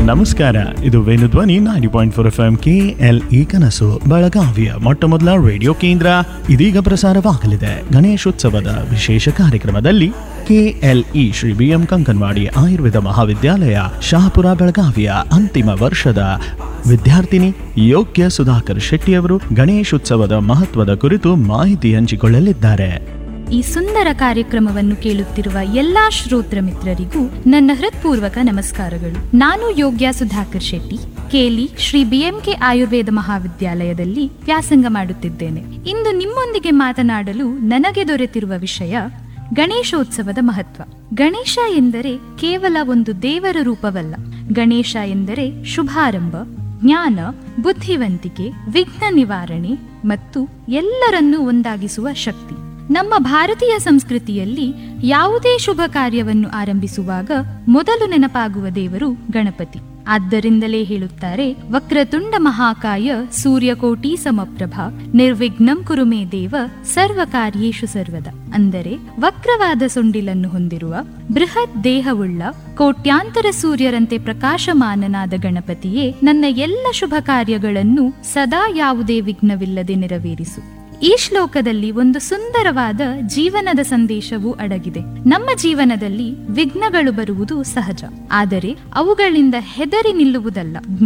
ನಮಸ್ಕಾರ ಇದು Venudhwani ninety point four F M K L E ಕನಸು ಬೆಳಗಾವಿಯ ಮೊಟ್ಟ ಮೊದಲ ರೇಡಿಯೋ ಕೇಂದ್ರ ಇದೀಗ ಪ್ರಸಾರವಾಗಲಿದೆ ಗಣೇಶೋತ್ಸವದ ವಿಶೇಷ ಕಾರ್ಯಕ್ರಮದಲ್ಲಿ KLE Shri B M Kankanawadi Ayurveda Mahavidyalaya Shahapur ಬೆಳಗಾವಿಯ ಅಂತಿಮ ವರ್ಷದ ವಿದ್ಯಾರ್ಥಿನಿ ಯೋಗ್ಯ ಸುಧಾಕರ್ ಶೆಟ್ಟಿಯವರು ಗಣೇಶೋತ್ಸವದ ಮಹತ್ವದ ಕುರಿತು ಮಾಹಿತಿ ಹಂಚಿಕೊಳ್ಳಲಿದ್ದಾರೆ ಈ ಸುಂದರ ಕಾರ್ಯಕ್ರಮವನ್ನು ಕೇಳುತ್ತಿರುವ ಎಲ್ಲಾ ಶ್ರೋತ್ರ ಮಿತ್ರರಿಗೂ ನನ್ನ ಹೃತ್ಪೂರ್ವಕ ನಮಸ್ಕಾರಗಳು ನಾನು ಯೋಗ್ಯ ಸುಧಾಕರ್ ಶೆಟ್ಟಿ ಕೇಲಿ ಶ್ರೀ ಬಿಎಂಕೆ ಆಯುರ್ವೇದ ಮಹಾವಿದ್ಯಾಲಯದಲ್ಲಿ ವ್ಯಾಸಂಗ ಮಾಡುತ್ತಿದ್ದೇನೆ ಇಂದು ನಿಮ್ಮೊಂದಿಗೆ ಮಾತನಾಡಲು ನನಗೆ ದೊರೆತಿರುವ ವಿಷಯ ಗಣೇಶೋತ್ಸವದ ಮಹತ್ವ ಗಣೇಶ ಎಂದರೆ ಕೇವಲ ಒಂದು ದೇವರ ರೂಪವಲ್ಲ ಗಣೇಶ ಎಂದರೆ ಶುಭಾರಂಭ ಜ್ಞಾನ ಬುದ್ಧಿವಂತಿಕೆ ವಿಘ್ನ ನಿವಾರಣೆ ಮತ್ತು ಎಲ್ಲರನ್ನೂ ಒಂದಾಗಿಸುವ ಶಕ್ತಿ ನಮ್ಮ ಭಾರತೀಯ ಸಂಸ್ಕೃತಿಯಲ್ಲಿ ಯಾವುದೇ ಶುಭ ಕಾರ್ಯವನ್ನು ಆರಂಭಿಸುವಾಗ ಮೊದಲು ನೆನಪಾಗುವ ದೇವರು ಗಣಪತಿ ಆದ್ದರಿಂದಲೇ ಹೇಳುತ್ತಾರೆ ವಕ್ರತುಂಡ ಮಹಾಕಾಯ ಸೂರ್ಯಕೋಟಿ ಸಮಪ್ರಭ ನಿರ್ವಿಘ್ನಂ ಕುರು ಮೇ ದೇವ ಸರ್ವ ಕಾರ್ಯೇಷು ಸರ್ವದ ಅಂದರೆ ವಕ್ರವಾದ ಸೊಂಡಿಲನ್ನು ಹೊಂದಿರುವ ಬೃಹತ್ ದೇಹವುಳ್ಳ ಕೋಟ್ಯಾಂತರ ಸೂರ್ಯರಂತೆ ಪ್ರಕಾಶಮಾನನಾದ ಗಣಪತಿಯೇ ನನ್ನ ಎಲ್ಲ ಶುಭ ಕಾರ್ಯಗಳನ್ನು ಸದಾ ಯಾವುದೇ ವಿಘ್ನವಿಲ್ಲದೆ ನೆರವೇರಿಸು ಈ ಶ್ಲೋಕದಲ್ಲಿ ಒಂದು ಸುಂದರವಾದ ಜೀವನದ ಸಂದೇಶವೂ ಅಡಗಿದೆ ನಮ್ಮ ಜೀವನದಲ್ಲಿ ವಿಘ್ನಗಳು ಬರುವುದು ಸಹಜ ಆದರೆ ಅವುಗಳಿಂದ ಹೆದರಿ ನಿಲ್ಲುವುದಲ್ಲ